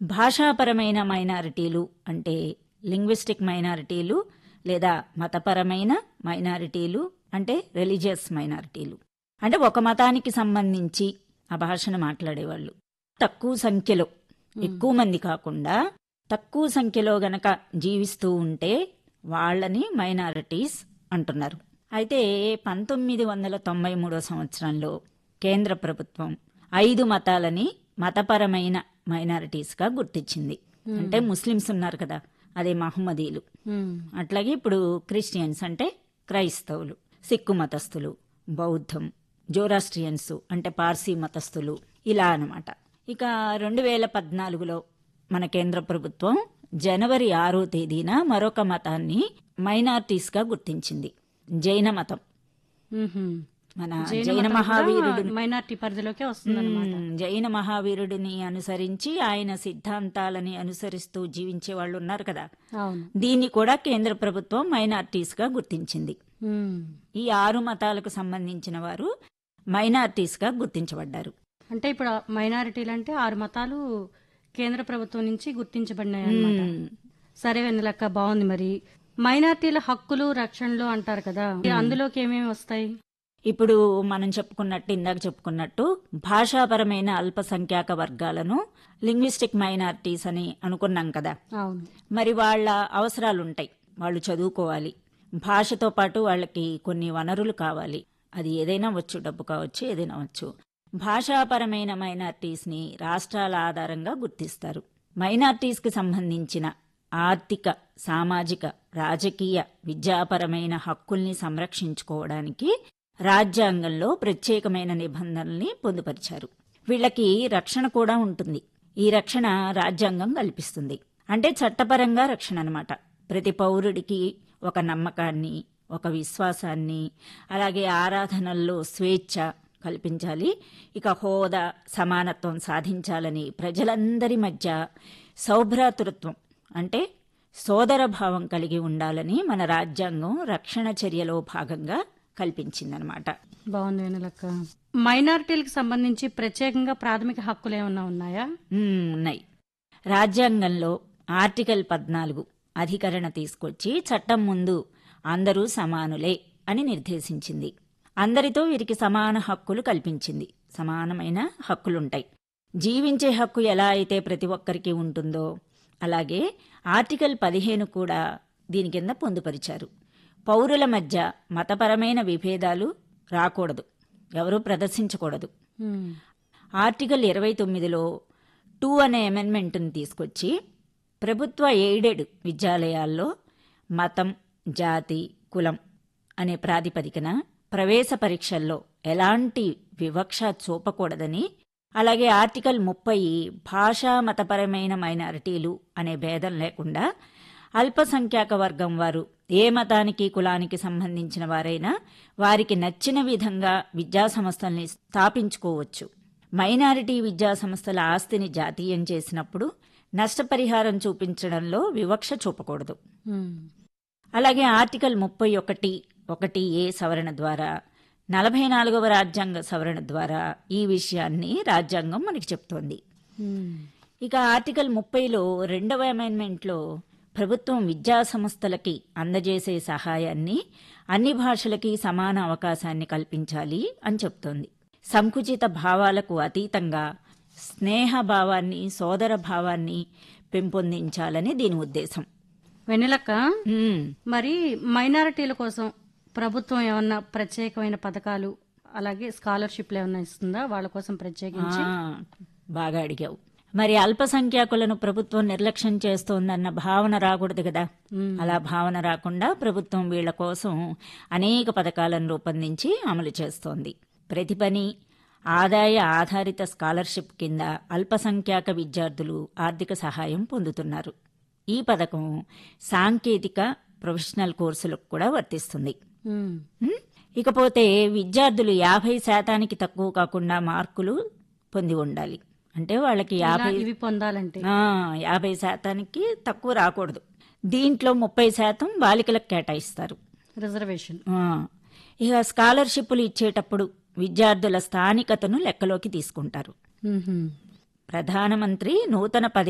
భాషాపరమైన మైనారిటీలు అంటే లింగ్విస్టిక్ మైనారిటీలు లేదా మతపరమైన మైనారిటీలు అంటే రిలీజియస్ మైనారిటీలు అంటే ఒక మతానికి సంబంధించి ఆ భాషను మాట్లాడేవాళ్ళు తక్కువ సంఖ్యలో ఎక్కువ మంది కాకుండా తక్కువ సంఖ్యలో గనక జీవిస్తూ ఉంటే వాళ్ళని మైనారిటీస్ అంటున్నారు అయితే పంతొమ్మిది వందల తొంభై మూడో సంవత్సరంలో కేంద్ర ప్రభుత్వం ఐదు మతాలని మతపరమైన మైనారిటీస్గా గుర్తించింది అంటే ముస్లిమ్స్ ఉన్నారు కదా అదే మహమ్మదీలు ఉమ్, అట్లాగే ఇప్పుడు క్రిస్టియన్స్ అంటే క్రైస్తవులు సిక్కు మతస్థులు బౌద్ధం జోరాస్ట్రియన్స్ అంటే పార్సీ మతస్థులు ఇలా అన్నమాట ఇక రెండు వేల పద్నాలుగులో మన కేంద్ర ప్రభుత్వం జనవరి ఆరో తేదీన మరొక మతాన్ని మైనార్టీస్గా గుర్తించింది జైన మతం ఉహుం. మన జైన జైన మతం మహావీరుడు కూడా మైనార్టీ పరిధిలోకే వస్తుందన్నమాట మ్మ్. జైన మహావీరుడిని అనుసరించి ఆయన సిద్ధాంతాలని అనుసరిస్తూ జీవించే వాళ్ళు ఉన్నారు కదా అవును దీన్ని కూడా కేంద్ర ప్రభుత్వం మైనార్టీస్ గా గుర్తించింది ఉమ్. ఈ ఆరు మతాలకు సంబంధించిన వారు మైనార్టీస్ గా గుర్తించబడ్డారు అంటే ఇప్పుడు ఆ మైనారిటీలు అంటే ఆరు మతాలు కేంద్ర ప్రభుత్వం నుంచి గుర్తించబడినాయి అన్నమాట మ్మ్. సరే వెన్నెలక్క బాగుంది మరి మైనారిటీల హక్కులు రక్షణలు అంటారు కదా అందులోకి ఏమేమి వస్తాయి ఇప్పుడు మనం చెప్పుకున్నట్టు ఇందాక చెప్పుకున్నట్టు భాషాపరమైన అల్పసంఖ్యాక వర్గాలను లింగ్విస్టిక్ మైనారిటీస్ అని అనుకున్నాం కదా అవును మరి వాళ్ళ అవసరాలు ఉంటాయి వాళ్ళు చదువుకోవాలి భాషతో పాటు వాళ్ళకి కొన్ని వనరులు కావాలి అది ఏదైనా వచ్చు డబ్బు కావచ్చు ఏదైనా వచ్చు భాషాపరమైన మైనార్టీస్ని రాష్ట్రాల ఆధారంగా గుర్తిస్తారు మైనార్టీస్కి సంబంధించిన ఆర్థిక సామాజిక రాజకీయ విద్యాపరమైన హక్కుల్ని సంరక్షించుకోవడానికి రాజ్యాంగంలో ప్రత్యేకమైన నిబంధనల్ని పొందుపరిచారు వీళ్ళకి రక్షణ కూడా ఉంటుంది ఈ రక్షణ రాజ్యాంగం కల్పిస్తుంది అంటే చట్టపరంగా రక్షణ అన్నమాట ప్రతి పౌరుడికి ఒక నమ్మకాన్ని ఒక విశ్వాసాన్ని అలాగే ఆరాధనల్లో స్వేచ్ఛ కల్పించాలి ఇక హోదా సమానత్వం సాధించాలని ప్రజలందరి మధ్య సౌభ్రాతృత్వం అంటే సోదర భావం కలిగి ఉండాలని మన రాజ్యాంగం రక్షణ చర్యలో భాగంగా కల్పించిందనమాట బాగుంది వెన్నెలక్క మైనారిటీలకు సంబంధించి ప్రత్యేకంగా ప్రాథమిక హక్కులు ఏమన్నా ఉన్నాయా మ్మ్, ఉన్నాయి రాజ్యాంగంలో ఆర్టికల్ పద్నాలుగు అధికరణ తీసుకొచ్చి చట్టం ముందు అందరూ సమానులే అని నిర్దేశించింది అందరితో వీరికి సమాన హక్కులు కల్పించింది సమానమైన హక్కులుంటాయి జీవించే హక్కు ఎలా అయితే ప్రతి ఒక్కరికి ఉంటుందో అలాగే ఆర్టికల్ పదిహేను కూడా దీని కింద పొందుపరిచారు పౌరుల మధ్య మతపరమైన విభేదాలు రాకూడదు ఎవరూ ప్రదర్శించకూడదు ఉమ్, ఆర్టికల్ ఇరవై తొమ్మిదిలో టూ అనే అమెండ్మెంట్ని తీసుకొచ్చి ప్రభుత్వ ఎయిడెడ్ విద్యాలయాల్లో మతం జాతి కులం అనే ప్రాతిపదికన ప్రవేశ పరీక్షల్లో ఎలాంటి వివక్ష చూపకూడదని అలాగే ఆర్టికల్ ముప్పై భాషా మతపరమైన మైనారిటీలు అనే భేదం లేకుండా అల్పసంఖ్యాక వర్గం వారు ఏ మతానికి కులానికి సంబంధించిన వారైనా వారికి నచ్చిన విధంగా విద్యా సంస్థల్ని స్థాపించుకోవచ్చు మైనారిటీ విద్యా సంస్థల ఆస్తిని జాతీయం చేసినప్పుడు నష్టపరిహారం చూపించడంలో వివక్ష చూపకూడదు ఉమ్, అలాగే ఆర్టికల్ ముప్పై ఒకటి ఒకటి ఏ సవరణ ద్వారా నలభై నాలుగవ రాజ్యాంగ సవరణ ద్వారా ఈ విషయాన్ని రాజ్యాంగం మనకి చెప్తోంది ఉమ్, ఇక ఆర్టికల్ ముప్పైలో రెండవ అమెండ్మెంట్లో ప్రభుత్వం విద్యా సంస్థలకి అందజేసే సహాయాన్ని అన్ని భాషలకి సమాన అవకాశాన్ని కల్పించాలి అని చెప్తోంది సంకుచిత భావాలకు అతీతంగా స్నేహ భావాన్ని సోదర భావాన్ని పెంపొందించాలని దీని ఉద్దేశం వెన్నెలక్క మ్మ్. మరి మైనారిటీల కోసం ప్రభుత్వం ఏమన్నా ప్రత్యేకమైన పథకాలు అలాగే స్కాలర్షిప్లు ఏమన్నా ఇస్తుందా వాళ్ళ కోసం ప్రత్యేకించి ఆ, బాగా అడిగావు మరి అల్పసంఖ్యాకులను ప్రభుత్వం నిర్లక్ష్యం చేస్తోందన్న భావన రాకూడదు కదా మ్మ్. అలా భావన రాకుండా ప్రభుత్వం వీళ్ల కోసం అనేక పథకాలను రూపొందించి అమలు చేస్తోంది ప్రతి పని ఆదాయ ఆధారిత స్కాలర్షిప్ కింద అల్పసంఖ్యాక విద్యార్థులు ఆర్థిక సహాయం పొందుతున్నారు ఈ పథకం సాంకేతిక ప్రొఫెషనల్ కోర్సులకు కూడా వర్తిస్తుంది ఉమ్, ఉమ్, ఇకపోతే విద్యార్థులు యాభై శాతానికి తక్కువ కాకుండా మార్కులు పొంది ఉండాలి అంటే వాళ్ళకి ఇలా యాభై ఇవి పొందాలంటే ఆ, యాభై శాతానికి తక్కువ రాకూడదు దీంట్లో ముప్పై శాతం బాలికలకు కేటాయిస్తారు రిజర్వేషన్ ఆ, ఇక స్కాలర్షిప్లు ఇచ్చేటప్పుడు విద్యార్థుల స్థానికతను లెక్కలోకి తీసుకుంటారు ఉహుం. ప్రధానమంత్రి నూతన పది